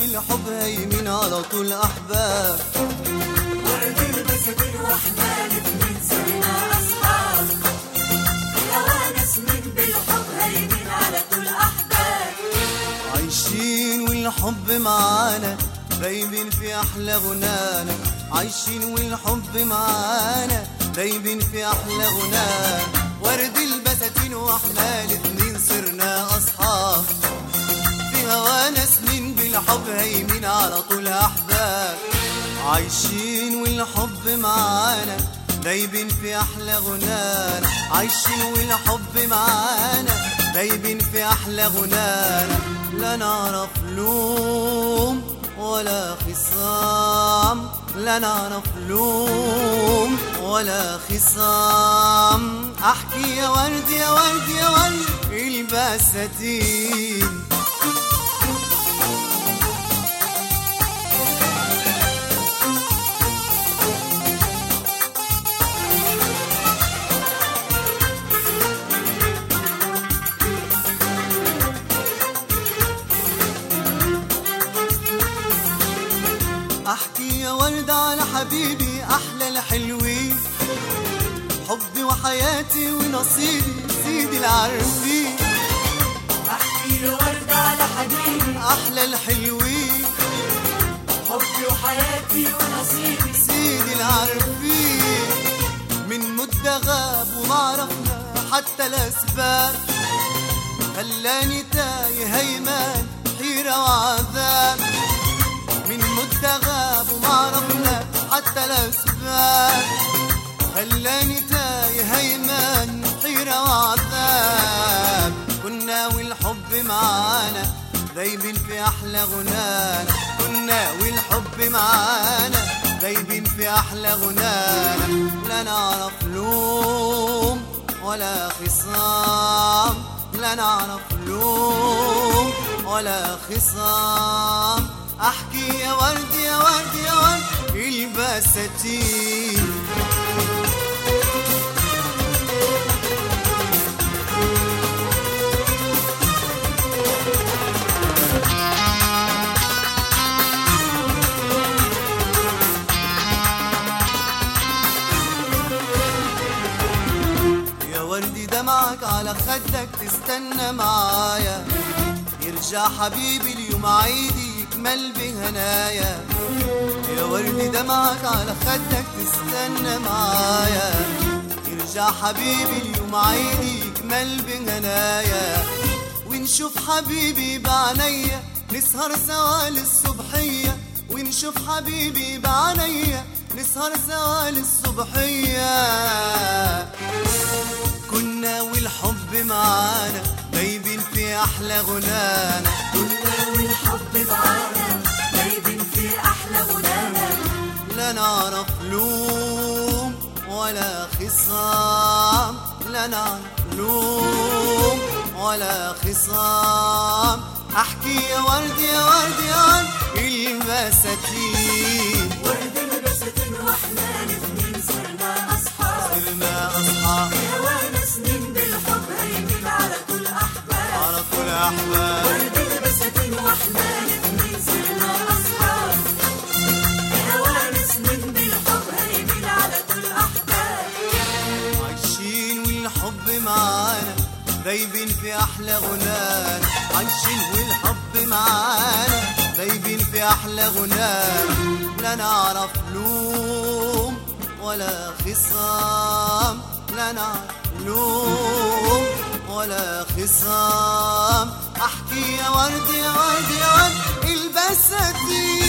والحب هيمين على طول أحباب ورد البساتين واحنا الاتنين صرنا اصحاب الهوى نسمين بالحب هيمين على طول احباب عايشين والحب معانا دايبين في أحلى غنانا عايشين والحب معانا دايبين في أحلى غنانا ورد البساتين واحنا الاتنين صرنا أصحاب في هوانا سنين بالحب هيمين على طول أحباب عايشين والحب معانا دايبين في أحلى غنانا عايشين والحب معانا دايبين في أحلى غنانا لا نعرف لوم ولا خصام لا نعرف لوم ولا خصام أحكي يا ورد يا ورد يا ورد البساتين احكي يا ورد على حبيبي احلى الحلوين حبي وحياتي ونصيبي سيدي العارفين احكي له ورد على حبيبي احلى الحلوين حبي وحياتي ونصيبي سيدي العارفين من مدة غاب وما عرفنا حتى الاسباب خلاني تايه هيمان حيرة وعذاب من مدة غاب وما عرفنا حتى الأسباب خلاني تايه هيمان حيرة وعذاب كنا والحب معانا دايبين في أحلى غنانا كنا والحب معانا دايبين في أحلى غنانا لا نعرف لوم ولا خصام لا نعرف لوم ولا خصام احكي يا ورد يا ورد يا ورد البساتين يا وردي دمعك على خدك تستنى معايا يرجع حبيبي اليوم عيدي يكمل بهنايا يا وردي دمعك على خدك تستنى معايا يرجع حبيبي اليوم عيدي يكمل بهنايا ونشوف حبيبي بعينيا نسهر سوا للصبحية ونشوف حبيبي بعينيا نسهر سوا للصبحية كنا والحب معانا دايبين في أحلى غنانا كنا والحب معانا دايبين في احلى غنانا لا نعرف لوم ولا خصام لا نعرف لوم ولا خصام احكي يا ورد يا ورد يا ورد البساتين ورد البساتين واحنا الاتنين صرنا اصحاب صرنا اصحاب هوانا سنين بالحب هيمين على طول احباب على طول احباب ورد البساتين واحنا الاتنين صرنا اصحاب هوانا سنين بالحب هيمين على طول احباب عايشين والحب معانا دايبين في احلى غنانا عايشين والحب معانا دايبين في احلى غنانا لا نعرف لوم ولا خصام لا نعرف لوم ولا خصام احكي يا ورد يا ورد يا ورد البساتين